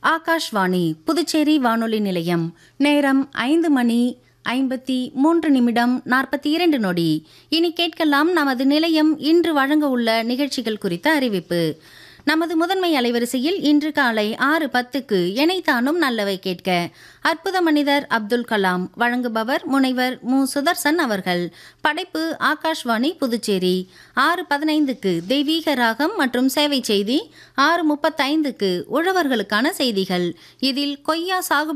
ஆகாஷ்வாணி புதுச்சேரி வானொலி நிலையம் நேரம் ஐந்து மணி ஐம்பத்தி மூன்று நிமிடம் நாற்பத்தி இரண்டு நொடி இனி கேட்கலாம் நமது நிலையம் இன்று வழங்க உள்ள நிகழ்ச்சிகள் குறித்த அறிவிப்பு நமது முதன்மை அலைவரிசையில் இன்று காலை ஆறு பத்துக்கு எனைத்தானும் நல்லவை கேட்க அற்புத மனிதர் அப்துல் கலாம் வழங்குபவர் முனைவர் மு சுதர்சன் அவர்கள் படைப்பு ஆகாஷ்வாணி புதுச்சேரி ஆறு பதினைந்துக்கு தெய்வீக ராகம் மற்றும் சேவை செய்தி ஆறு முப்பத்தைந்துக்கு உழவர்களுக்கான செய்திகள் இதில் கொய்யா சாகுபடி